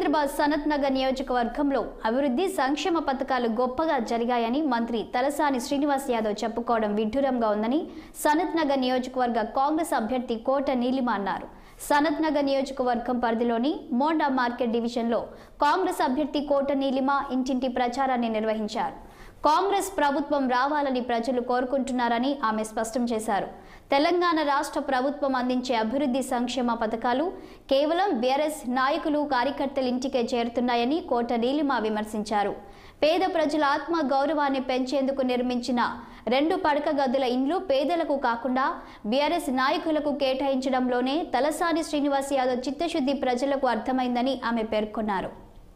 సికింద్రాబాద్ సనత్ నగర్ నియోజకవర్గంలో అభివృద్ధి సంక్షేమ పథకాలు గొప్పగా జరిగాయని మంత్రి తలసాని శ్రీనివాస్ యాదవ్ చెప్పుకోవడం విడ్డూరంగా ఉందని సనత్ నగర్ నియోజకవర్గ కాంగ్రెస్ అభ్యర్థి కోట నీలిమ అన్నారు సనత్ నగర్ నియోజకవర్గం పరిధిలోని మోండా మార్కెట్ డివిజన్లో కాంగ్రెస్ అభ్యర్థి కోట నీలిమ ఇంటింటి ప్రచారాన్ని నిర్వహించారు కాంగ్రెస్ ప్రభుత్వం రావాలని ప్రజలు కోరుకుంటున్నారని ఆమె స్పష్టం చేశారు తెలంగాణ రాష్ట్ర ప్రభుత్వం అందించే అభివృద్ధి సంక్షేమ పథకాలు కేవలం బీఆర్ఎస్ నాయకులు కార్యకర్తల ఇంటికే చేరుతున్నాయని కోట నీలిమ విమర్శించారు పేద ప్రజల ఆత్మ గౌరవాన్ని పెంచేందుకు నిర్మించిన రెండు పడక గదుల ఇండ్లు పేదలకు కాకుండా బీఆర్ఎస్ నాయకులకు కేటాయించడంలోనే తలసాని శ్రీనివాస్ యాదవ్ చిత్తశుద్ధి ప్రజలకు అర్థమైందని ఆమె పేర్కొన్నారు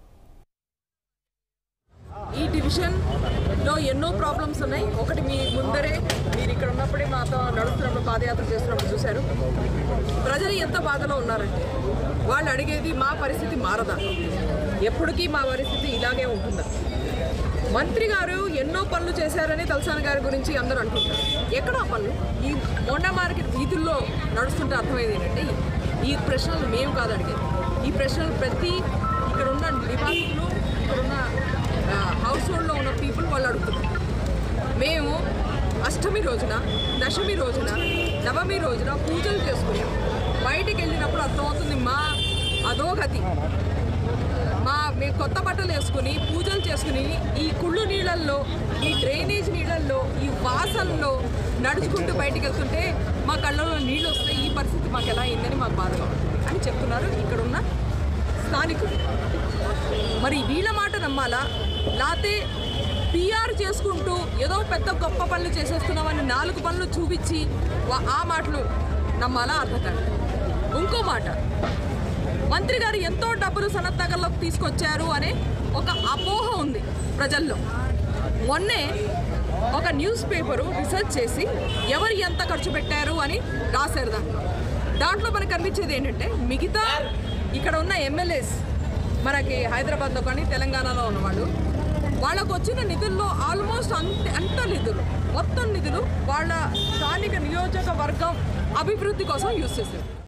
ఈ డివిజన్లో ఎన్నో ప్రాబ్లమ్స్ ఉన్నాయి ఒకటి మీ ముందరే మీరు ఇక్కడ ఉన్నప్పుడే మాతో నడుస్తున్నప్పుడు పాదయాత్ర చేస్తున్నప్పుడు చూశారు ప్రజలు ఎంత బాధలో ఉన్నారంటే వాళ్ళు అడిగేది మా పరిస్థితి మారదా ఎప్పటికీ మా పరిస్థితి ఇలాగే ఉంటుందా మంత్రి గారు ఎన్నో పనులు చేశారని తలసాని గారి గురించి అందరూ అంటుంటారు ఎక్కడ ఆ పనులు ఈ మోండా మార్కెట్ వీధుల్లో నడుస్తుంటే అర్థమైంది ఏంటంటే ఈ ప్రశ్నలు మేము కాదు అడిగేది ఈ ప్రశ్నలు ప్రతి ఇక్కడ ఉన్న నివాసులు ఇక్కడ ఉన్న హౌస్ హోల్డ్లో ఉన్న పీపుల్ వాళ్ళు అడుగుతున్నారు మేము అష్టమి రోజున దశమి రోజున నవమి రోజున పూజలు చేసుకుని బయటికి వెళ్ళినప్పుడు అర్థమవుతుంది మా అధోగతి మా మేము కొత్త బట్టలు వేసుకుని పూజలు చేసుకుని ఈ కుళ్ళు నీళ్ళల్లో ఈ డ్రైనేజ్ నీళ్ళల్లో ఈ వాసనలో నడుచుకుంటూ బయటికి వెళ్తుంటే మా కళ్ళలో నీళ్ళు వస్తే ఈ పరిస్థితి మాకు ఎలా అయిందని మాకు బాధగా ఉంటుంది అని చెప్తున్నారు ఇక్కడ ఉన్న స్థానికులు మరి వీళ్ళ మాట నమ్మాలా లేకపోతే పిఆర్ చేసుకుంటూ ఏదో పెద్ద గొప్ప పనులు చేసేస్తున్నామని నాలుగు పనులు చూపించి వా- ఆ మాటలు నమ్మాలా అర్థం కాదు ఇంకో మాట మంత్రి గారు ఎంతో డబ్బులు సనత్ నగర్లోకి తీసుకొచ్చారు అనే ఒక అపోహ ఉంది ప్రజల్లో మొన్నే ఒక న్యూస్ పేపరు రీసెర్చ్ చేసి ఎవరు ఎంత ఖర్చు పెట్టారు అని రాశారు దాంట్లో దాంట్లో మనకు కనిపించేది ఏంటంటే మిగతా ఇక్కడ ఉన్న ఎమ్మెల్యేస్ మనకి హైదరాబాద్లో కానీ తెలంగాణలో ఉన్నవాళ్ళు వాళ్ళకు వచ్చిన నిధుల్లో ఆల్మోస్ట్ అంత అంత నిధులు మొత్తం నిధులు వాళ్ళ స్థానిక నియోజకవర్గం అభివృద్ధి కోసం యూజ్ చేశారు